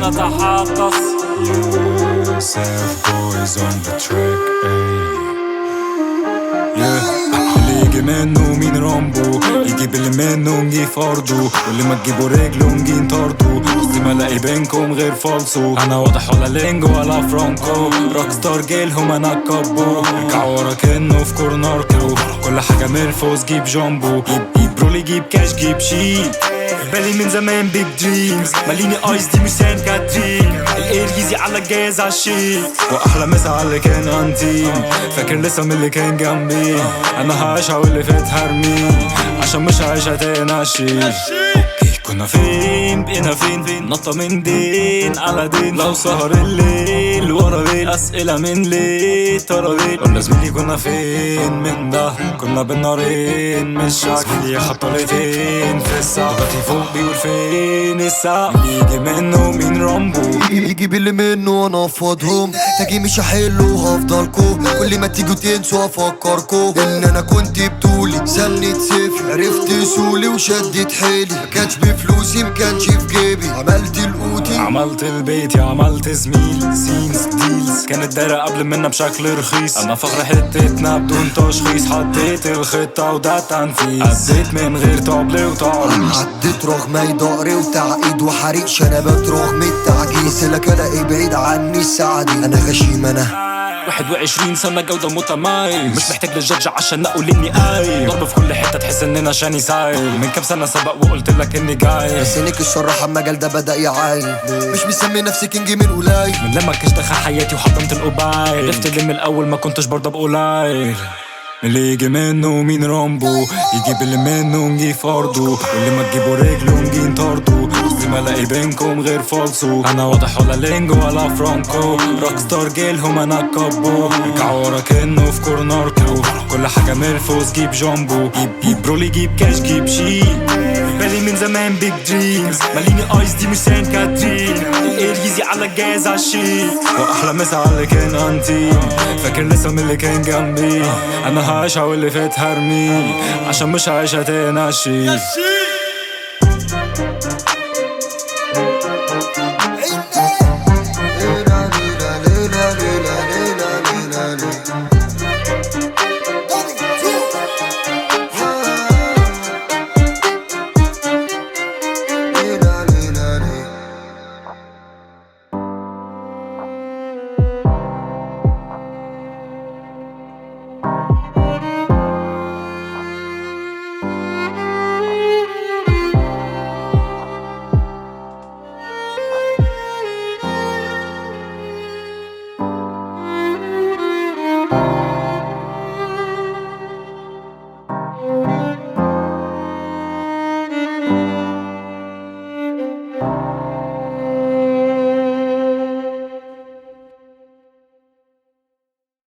نتحدث South boys on the track yeah. اللي يجي منه مين رامبو يجيب اللي منه نجي فرضه واللي ما تجيبوا رجله نجي نطرده قصدي ما الاقي بينكم غير فالصو انا واضح ولا لينجو ولا فرانكو روك ستار جيلهم انا كابو ارجعوا ورا كأنه في كورناركو كل حاجة ملفوس جيب جامبو جيب جيب برولي جيب كاش جيب شيك بالي من زمان بيج دريمز ماليني ايس دي مش سان كاترين الاير يزي على الجاز عالشيك واحلى مسا على اللي كان انتيم فاكر لسه من اللي كان جنبي انا هعيشها واللي فات هرمي عشان مش هعيشها تاني عشيك اوكي كنا فين بقينا فين فين نطة من دين على دين لو سهر الليل ورا ليل اسئلة من ليه ترى ليه قلنا زميلي كنا فين من ده كنا بالنارين مش شاك زميلي خط فين في الساعة دلوقتي فوق بيقول فين الساعة يجي منه مين رامبو يجيب اللي منه انا افضهم تاجي مش هحله هفضلكو كل ما تيجوا تنسوا افكركو ان انا كنت بطولي سنة صفر عرفت سولي وشدت حيلي ما كانش بفلوسي ما كانش في جيبي عملت القوتي عملت البيت يا عملت زميل سينز ديلز كانت دايرة قبل منا بشكل رخيص انا فخر حتتنا بدون تشخيص حطيت الخطة وده تنفيذ عديت من غير طبل وطعم عديت رغم اي ضهري وتعقيد وحريق شنبات رغم التعجيز لك الاقي بعيد عني سعدي انا غشيم انا 21 سنة جودة متميز مش محتاج للجدج عشان اقول اني قايل ضرب في كل حتة تحس اننا شاني سايل من كام سنة سبق وقلت لك اني جاي بس ليك الصراحة المجال ده بدأ يعاين مش مسمي نفسي كينج من قليل من لما كنت دخل حياتي وحطمت القبايل عرفت اللي من الاول ما كنتش برضه بقليل اللي يجي منه مين رامبو يجيب اللي منه نجي فرضه واللي ما تجيبوا رجله نجي نطرده قصدي ما الاقي بينكم غير فالصو انا واضح ولا لينجو ولا فرانكو روك ستار جيلهم انا كابو ارجعوا ورا كأنه في كورناركو كل حاجة ملفوس جيب جامبو جيب جيب برولي جيب كاش جيب شيك بالي من زمان بيج دريمز ماليني ايس دي مش سان كاترين الاير يزي على الجاز عالشيك واحلى مسا على اللي كان انتيم فاكر لسه من اللي كان جنبي انا هعيشها واللي فات هرمي عشان مش هعيشها تاني عشيك